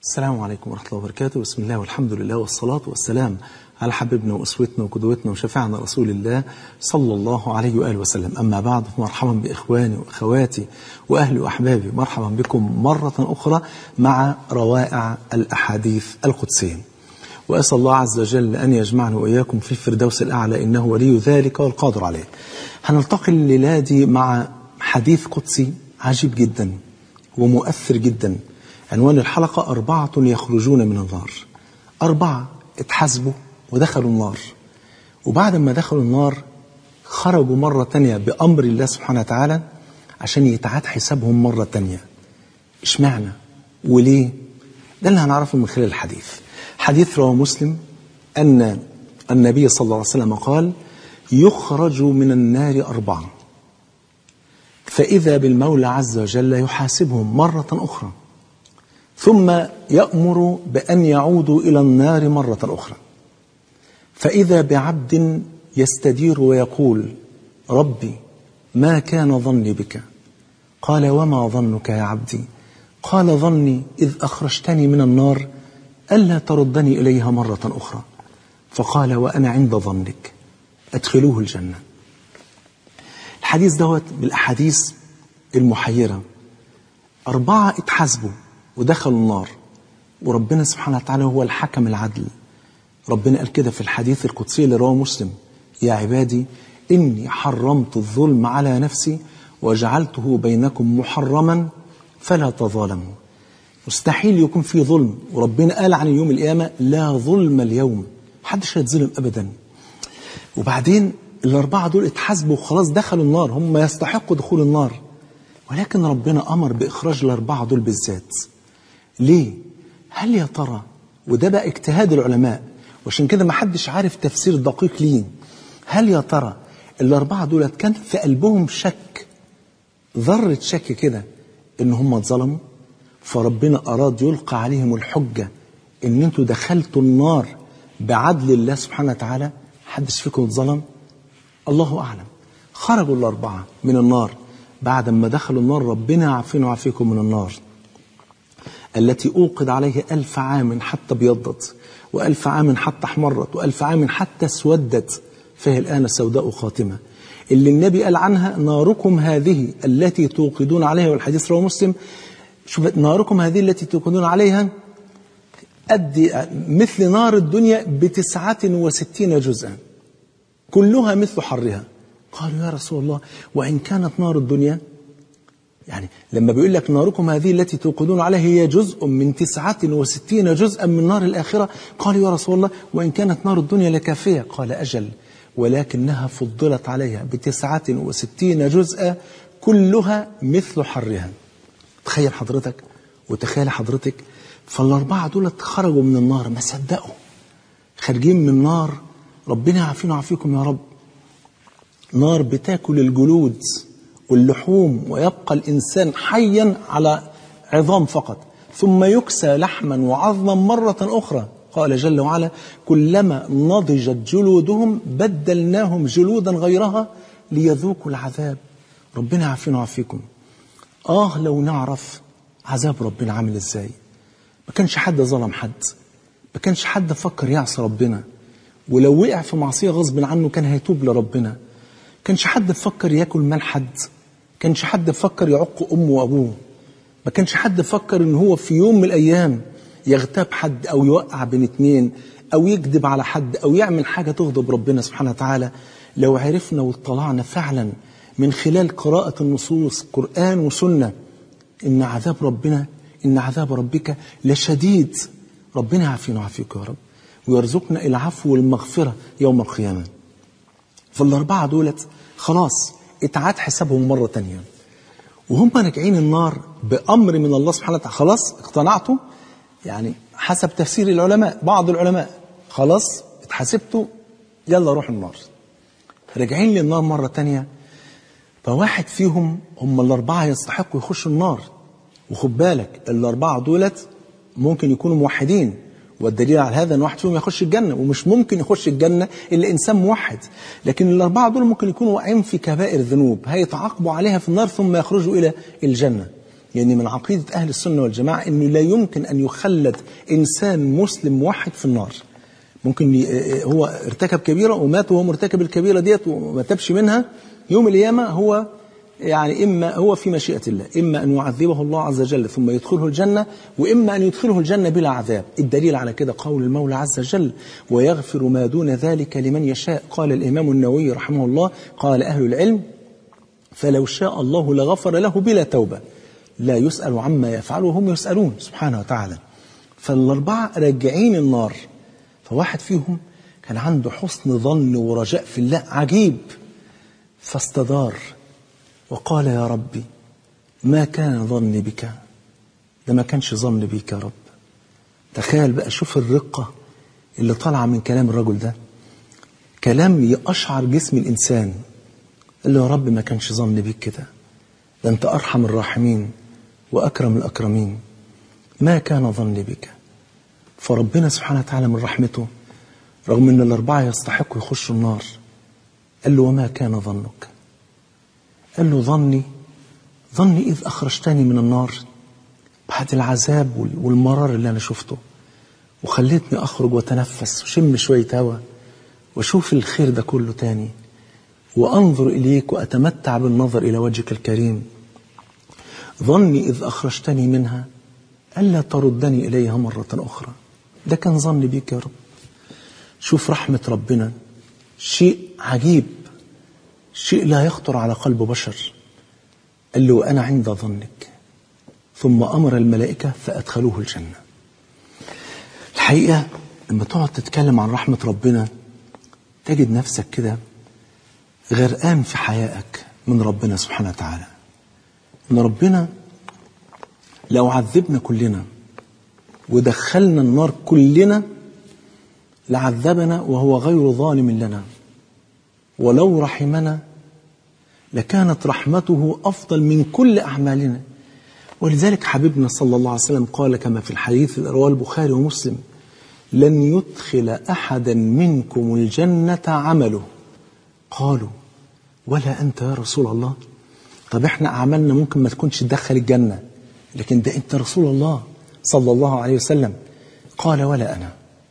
السلام عليكم ورحمة الله وبركاته بسم الله والحمد لله والصلاة والسلام على حبيبنا وأسوتنا وقدوتنا وشفيعنا رسول الله صلى الله عليه وآله وسلم أما بعد فمرحبا بإخواني وأخواتي وأهلي وأحبابي مرحبا بكم مرة أخرى مع روائع الأحاديث القدسية وأسأل الله عز وجل أن يجمعني وإياكم في الفردوس الأعلى إنه ولي ذلك والقادر عليه هنلتقي الليلة دي مع حديث قدسي عجيب جدا ومؤثر جدا عنوان الحلقة أربعة يخرجون من النار أربعة اتحاسبوا ودخلوا النار وبعد ما دخلوا النار خرجوا مرة تانية بأمر الله سبحانه وتعالى عشان يتعاد حسابهم مرة تانية اشمعنى وليه ده اللي هنعرفه من خلال الحديث حديث رواه مسلم أن النبي صلى الله عليه وسلم قال يخرج من النار أربعة فإذا بالمولى عز وجل يحاسبهم مرة أخرى ثم يأمر بأن يعودوا إلى النار مرة أخرى فإذا بعبد يستدير ويقول ربي ما كان ظني بك قال وما ظنك يا عبدي قال ظني إذ أخرجتني من النار ألا تردني إليها مرة أخرى فقال وأنا عند ظنك أدخلوه الجنة الحديث دوت بالأحاديث المحيرة أربعة اتحاسبوا ودخلوا النار وربنا سبحانه وتعالى هو الحكم العدل ربنا قال كده في الحديث القدسي اللي رواه مسلم يا عبادي إني حرمت الظلم على نفسي وجعلته بينكم محرما فلا تظالموا مستحيل يكون في ظلم وربنا قال عن يوم القيامة لا ظلم اليوم محدش هيتظلم أبدا وبعدين الأربعة دول اتحاسبوا وخلاص دخلوا النار هم يستحقوا دخول النار ولكن ربنا أمر بإخراج الأربعة دول بالذات ليه؟ هل يا ترى وده بقى اجتهاد العلماء وعشان كده ما حدش عارف تفسير دقيق ليه هل يا ترى الأربعة دولت كان في قلبهم شك ذرة شك كده إن هم اتظلموا فربنا أراد يلقى عليهم الحجة إن أنتوا دخلتوا النار بعدل الله سبحانه وتعالى حدش فيكم اتظلم الله أعلم خرجوا الأربعة من النار بعد ما دخلوا النار ربنا يعافينا ويعافيكم من النار التي أوقد عليه ألف عام حتى ابيضت وألف عام حتى احمرت وألف عام حتى اسودت فهي الآن سوداء خاتمة اللي النبي قال عنها ناركم هذه التي توقدون عليها والحديث رواه مسلم شوف ناركم هذه التي توقدون عليها أدي مثل نار الدنيا بتسعة وستين جزءا كلها مثل حرها قالوا يا رسول الله وإن كانت نار الدنيا يعني لما بيقول لك ناركم هذه التي توقدون عليها هي جزء من تسعة وستين جزءا من نار الآخرة قالوا يا رسول الله وإن كانت نار الدنيا لكافية قال أجل ولكنها فضلت عليها بتسعة وستين جزءا كلها مثل حرها تخيل حضرتك وتخيل حضرتك فالأربعة دول خرجوا من النار ما صدقوا خارجين من نار ربنا يعافينا ويعافيكم يا رب نار بتاكل الجلود واللحوم ويبقى الإنسان حيا على عظام فقط ثم يكسى لحما وعظما مرة أخرى قال جل وعلا كلما نضجت جلودهم بدلناهم جلودا غيرها ليذوقوا العذاب ربنا يعافينا ويعافيكم آه لو نعرف عذاب ربنا عامل إزاي ما كانش حد ظلم حد ما كانش حد فكر يعصي ربنا ولو وقع في معصية غصب عنه كان هيتوب لربنا كانش حد فكر ياكل مال حد كانش حد فكر يعق أمه وأبوه ما كانش حد فكر إن هو في يوم من الأيام يغتاب حد أو يوقع بين اتنين أو يكذب على حد أو يعمل حاجة تغضب ربنا سبحانه وتعالى لو عرفنا واطلعنا فعلا من خلال قراءة النصوص قرآن وسنة إن عذاب ربنا إن عذاب ربك لشديد ربنا يعافينا ويعافيك يا رب ويرزقنا العفو والمغفرة يوم القيامة فالأربعة دولت خلاص اتعاد حسابهم مرة تانية وهم راجعين النار بأمر من الله سبحانه وتعالى خلاص اقتنعتوا يعني حسب تفسير العلماء بعض العلماء خلاص اتحاسبتوا يلا روح النار راجعين للنار مرة تانية فواحد فيهم هم الأربعة يستحقوا يخشوا النار وخد بالك الأربعة دولت ممكن يكونوا موحدين والدليل على هذا ان واحد فيهم يخش الجنه ومش ممكن يخش الجنه الا انسان موحد لكن الاربعه دول ممكن يكونوا واقعين في كبائر ذنوب هيتعاقبوا عليها في النار ثم يخرجوا الى الجنه يعني من عقيدة أهل السنة والجماعة أنه لا يمكن أن يخلد إنسان مسلم واحد في النار ممكن ي- هو ارتكب كبيرة ومات وهو مرتكب الكبيرة ديت وما تبش منها يوم القيامة هو يعني إما هو في مشيئة الله إما أن يعذبه الله عز وجل ثم يدخله الجنة وإما أن يدخله الجنة بلا عذاب الدليل على كده قول المولى عز وجل ويغفر ما دون ذلك لمن يشاء قال الإمام النووي رحمه الله قال أهل العلم فلو شاء الله لغفر له بلا توبة لا يسأل عما يفعل وهم يسألون سبحانه وتعالى فالأربعة راجعين النار فواحد فيهم كان عنده حسن ظن ورجاء في الله عجيب فاستدار وقال يا ربي ما كان ظني بك ده ما كانش ظن بيك يا رب تخيل بقى شوف الرقة اللي طالعة من كلام الرجل ده كلام يقشعر جسم الإنسان قال له يا رب ما كانش ظن بيك كده ده أنت أرحم الراحمين وأكرم الأكرمين ما كان ظني بك فربنا سبحانه وتعالى من رحمته رغم أن الأربعة يستحقوا يخشوا النار قال له وما كان ظنك قال له ظني ظني إذ أخرجتني من النار بعد العذاب وال- والمرار اللي أنا شفته وخليتني أخرج وأتنفس وشم شوية هوا وأشوف الخير ده كله تاني وأنظر إليك وأتمتع بالنظر إلى وجهك الكريم ظني إذ أخرجتني منها ألا تردني إليها مرة أخرى ده كان ظني بيك يا رب شوف رحمة ربنا شيء عجيب شيء لا يخطر على قلب بشر قال له أنا عند ظنك ثم أمر الملائكة فأدخلوه الجنة الحقيقة لما تقعد تتكلم عن رحمة ربنا تجد نفسك كده غرقان في حيائك من ربنا سبحانه وتعالى ان ربنا لو عذبنا كلنا ودخلنا النار كلنا لعذبنا وهو غير ظالم لنا ولو رحمنا لكانت رحمته افضل من كل اعمالنا ولذلك حبيبنا صلى الله عليه وسلم قال كما في الحديث اللي رواه البخاري ومسلم لن يدخل احدا منكم الجنه عمله قالوا ولا أنت يا رسول الله طب احنا أعمالنا ممكن ما تكونش تدخل الجنة لكن ده أنت رسول الله صلى الله عليه وسلم قال ولا أنا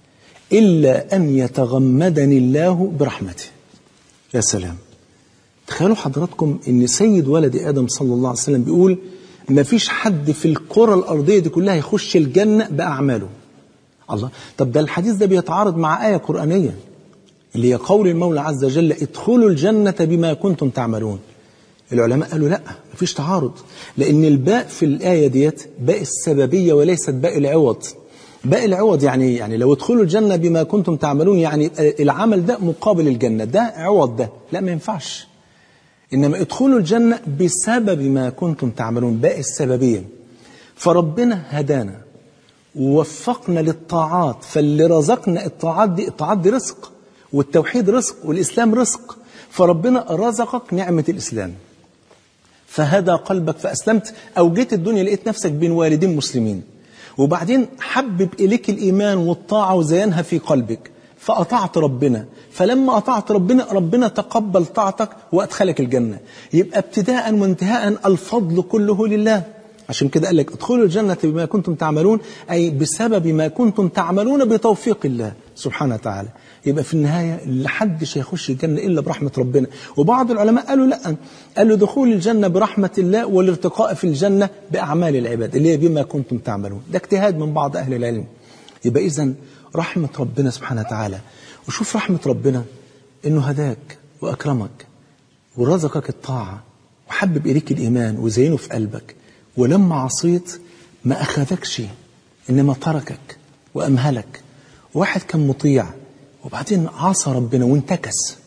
إلا أن يتغمدني الله برحمته يا سلام تخيلوا حضراتكم ان سيد ولد ادم صلى الله عليه وسلم بيقول ما فيش حد في الكره الارضيه دي كلها يخش الجنه باعماله الله طب ده الحديث ده بيتعارض مع ايه قرانيه اللي هي قول المولى عز وجل ادخلوا الجنة بما كنتم تعملون العلماء قالوا لا مفيش تعارض لأن الباء في الآية ديت باء السببية وليست باء العوض باء العوض يعني يعني لو ادخلوا الجنة بما كنتم تعملون يعني العمل ده مقابل الجنة ده عوض ده لا ما ينفعش إنما ادخلوا الجنة بسبب ما كنتم تعملون باء السببية فربنا هدانا ووفقنا للطاعات فاللي رزقنا الطاعات دي الطاعات دي رزق والتوحيد رزق والإسلام رزق فربنا رزقك نعمة الإسلام فهدى قلبك فأسلمت أو جيت الدنيا لقيت نفسك بين والدين مسلمين وبعدين حبب إليك الإيمان والطاعة وزينها في قلبك فأطعت ربنا فلما أطعت ربنا ربنا تقبل طاعتك وأدخلك الجنة يبقى ابتداء وانتهاء الفضل كله لله عشان كده قال لك ادخلوا الجنة بما كنتم تعملون أي بسبب ما كنتم تعملون بتوفيق الله سبحانه وتعالى يبقى في النهاية لحدش هيخش الجنة إلا برحمة ربنا وبعض العلماء قالوا لا قالوا دخول الجنة برحمة الله والارتقاء في الجنة بأعمال العباد اللي هي بما كنتم تعملون ده اجتهاد من بعض أهل العلم يبقى إذا رحمة ربنا سبحانه وتعالى وشوف رحمة ربنا إنه هداك وأكرمك ورزقك الطاعة وحبب إليك الإيمان وزينه في قلبك ولما عصيت ما أخذكش إنما تركك وأمهلك واحد كان مطيع وبعدين عصى ربنا وانتكس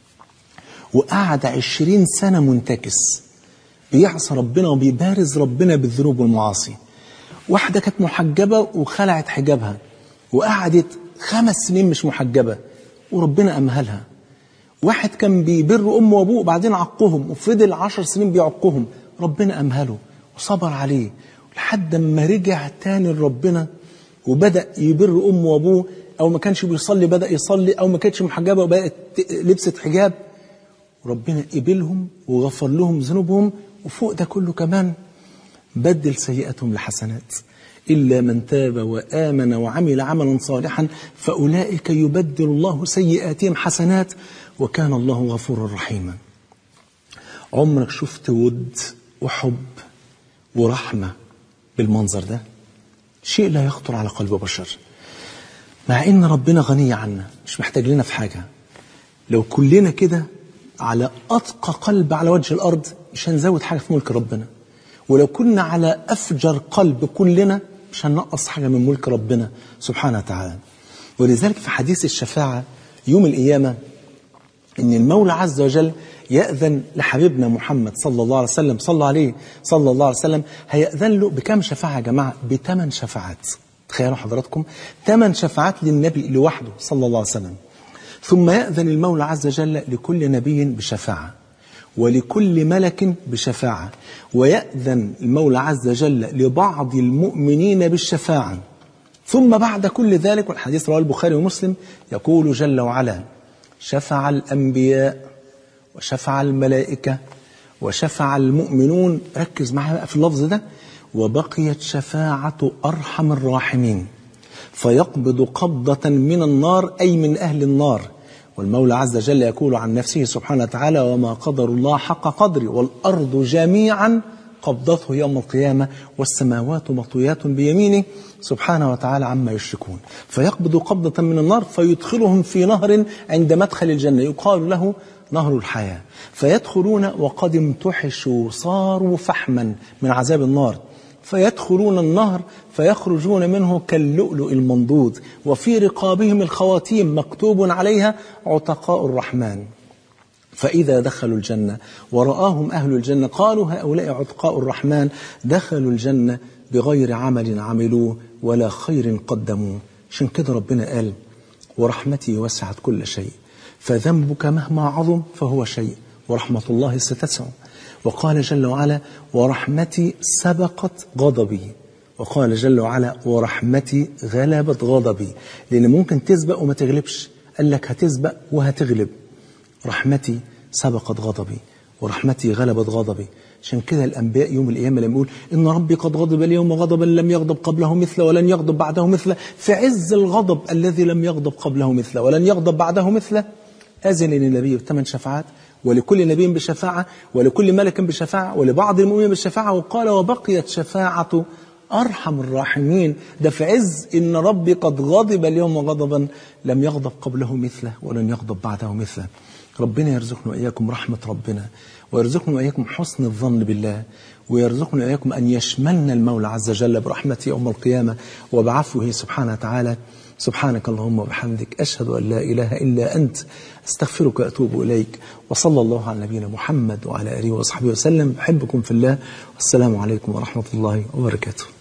وقعد عشرين سنة منتكس بيعصى ربنا وبيبارز ربنا بالذنوب والمعاصي واحدة كانت محجبة وخلعت حجابها وقعدت خمس سنين مش محجبة وربنا أمهلها واحد كان بيبر أمه وأبوه بعدين عقهم وفضل عشر سنين بيعقهم ربنا أمهله وصبر عليه لحد ما رجع تاني لربنا وبدأ يبر أمه وأبوه أو ما كانش بيصلي بدأ يصلي أو ما كانتش محجبة وبدأت لبست حجاب وربنا قبلهم وغفر لهم ذنوبهم وفوق ده كله كمان بدل سيئتهم لحسنات إلا من تاب وآمن وعمل عملا صالحا فأولئك يبدل الله سيئاتهم حسنات وكان الله غفورا رحيما عمرك شفت ود وحب ورحمة بالمنظر ده شيء لا يخطر على قلب بشر مع ان ربنا غني عنا مش محتاج لنا في حاجة لو كلنا كده على أتقى قلب على وجه الأرض مش هنزود حاجة في ملك ربنا ولو كنا على أفجر قلب كلنا مش هننقص حاجة من ملك ربنا سبحانه وتعالى ولذلك في حديث الشفاعة يوم القيامة إن المولى عز وجل يأذن لحبيبنا محمد صلى الله عليه وسلم صلى عليه صلى الله عليه وسلم هيأذن له بكم شفاعة يا جماعة بثمان شفاعات تخيلوا حضراتكم ثمان شفاعات للنبي لوحده صلى الله عليه وسلم ثم يأذن المولى عز وجل لكل نبي بشفاعة ولكل ملك بشفاعة ويأذن المولى عز وجل لبعض المؤمنين بالشفاعة ثم بعد كل ذلك والحديث رواه البخاري ومسلم يقول جل وعلا شفع الأنبياء وشفع الملائكة وشفع المؤمنون ركز معايا بقى في اللفظ ده وبقيت شفاعة أرحم الراحمين فيقبض قبضة من النار أي من أهل النار والمولى عز وجل يقول عن نفسه سبحانه وتعالى وما قدر الله حق قدره والأرض جميعا قبضته يوم القيامة والسماوات مطويات بيمينه سبحانه وتعالى عما يشركون فيقبض قبضة من النار فيدخلهم في نهر عند مدخل الجنة يقال له نهر الحياة فيدخلون وقد امتحشوا صاروا فحما من عذاب النار فيدخلون النهر فيخرجون منه كاللؤلؤ المنضود وفي رقابهم الخواتيم مكتوب عليها عتقاء الرحمن فإذا دخلوا الجنة ورآهم أهل الجنة قالوا هؤلاء عتقاء الرحمن دخلوا الجنة بغير عمل عملوه ولا خير قدموه عشان كده ربنا قال ورحمتي وسعت كل شيء فذنبك مهما عظم فهو شيء ورحمة الله ستسع وقال جل وعلا ورحمتي سبقت غضبي وقال جل وعلا ورحمتي غلبت غضبي لأن ممكن تسبق وما تغلبش قال لك هتسبق وهتغلب رحمتي سبقت غضبي ورحمتي غلبت غضبي عشان كده الأنبياء يوم القيامة لما يقول إن ربي قد غضب اليوم غضبا لم يغضب قبله مثله ولن يغضب بعده مثله في عز الغضب الذي لم يغضب قبله مثله ولن يغضب بعده مثله أذن للنبي بثمان شفاعات ولكل نبي بشفاعة ولكل ملك بشفاعة ولبعض المؤمنين بالشفاعة وقال وبقيت شفاعة أرحم الراحمين ده في عز إن ربي قد غضب اليوم غضبا لم يغضب قبله مثله ولن يغضب بعده مثله ربنا يرزقنا وإياكم رحمة ربنا ويرزقنا وإياكم حسن الظن بالله ويرزقنا وإياكم أن يشملنا المولى عز وجل برحمته يوم القيامة وبعفوه سبحانه وتعالى سبحانك اللهم وبحمدك أشهد أن لا إله إلا أنت استغفرك وأتوب إليك وصلى الله على نبينا محمد وعلى آله وصحبه وسلم أحبكم في الله والسلام عليكم ورحمة الله وبركاته